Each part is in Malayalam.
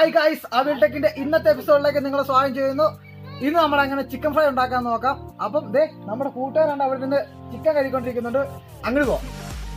ഹായ് ഗൈസ് അവിൽ ടെക്കിന്റെ ഇന്നത്തെ എപ്പിസോഡിലേക്ക് നിങ്ങൾ സ്വാഗതം ചെയ്യുന്നു ഇന്ന് നമ്മൾ അങ്ങനെ ചിക്കൻ ഫ്രൈ ഉണ്ടാക്കാൻ നോക്കാം അപ്പം ദേ നമ്മുടെ കൂട്ടുകാരുണ്ട് അവിടെ നിന്ന് ചിക്കൻ കഴിക്കൊണ്ടിരിക്കുന്നുണ്ട് അങ്ങോട്ട് പോ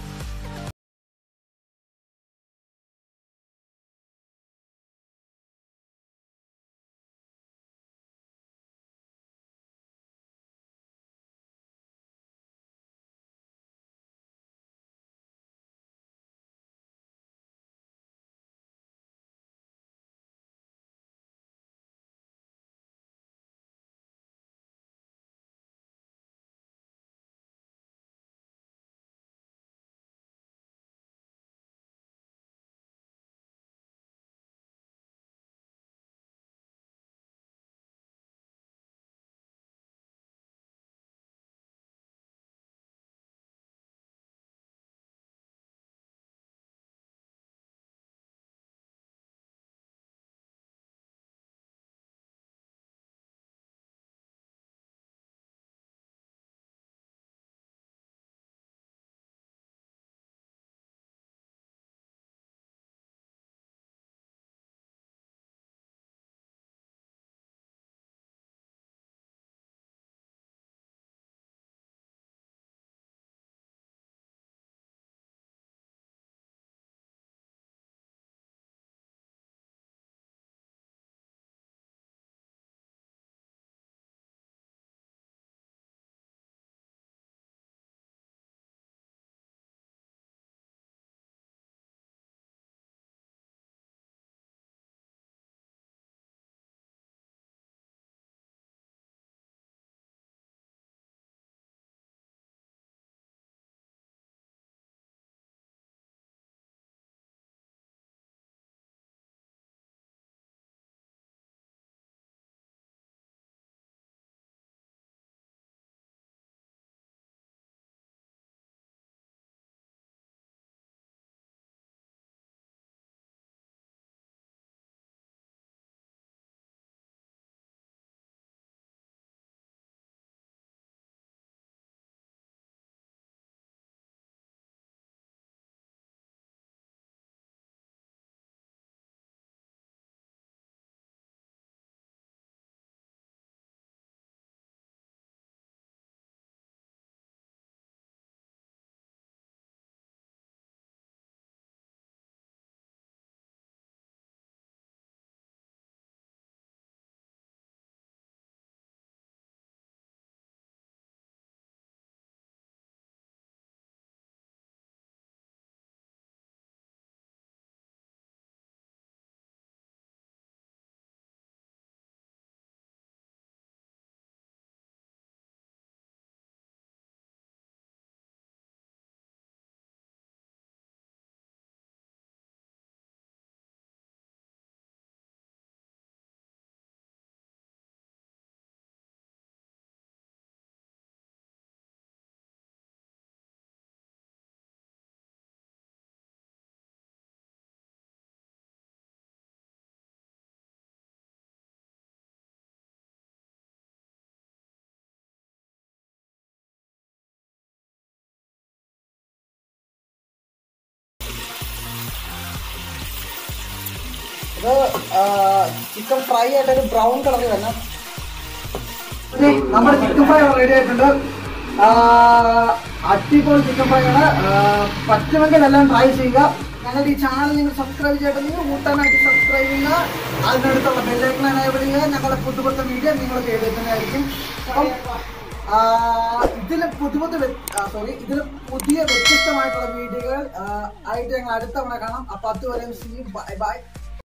ഇത് ചിക്കൻ ഫ്രൈ ആയിട്ട് ഒരു ബ്രൗൺ കളറിൽ വരണം ഇനി നമ്മുടെ ചിക്കൻ ഫ്രൈ റെഡി ആയിട്ടുണ്ട് ആ, അടിപൊളി ചിക്കൻ ഫ്രൈ ആണ് ആ, പറ്റുമെങ്കിൽ എല്ലാം ട്രൈ ചെയ്യുക ഞങ്ങളുടെ ഈ ചാനൽ നിങ്ങൾ സബ്സ്ക്രൈബ് ചെയ്തിട്ടുണ്ടെങ്കിൽ കൂട്ടാനായിട്ട് സബ്സ്ക്രൈബ് ചെയ്യുക അതിനടുത്തുള്ള ബെല്ലൈക്കൺ എനേബിൾ ചെയ്യുക ഞങ്ങളുടെ പുതു പുത്ത വീഡിയോ നിങ്ങൾ കേൾക്കുന്നതായിരിക്കും അപ്പം ഇതിൽ പുതു പുതു സോറി ഇതിൽ പുതിയ വ്യത്യസ്തമായിട്ടുള്ള വീഡിയോകൾ ആയിട്ട് ഞങ്ങൾ അടുത്ത തവണ കാണാം അപ്പൊ അതുവരെ സീ ബൈ ബൈ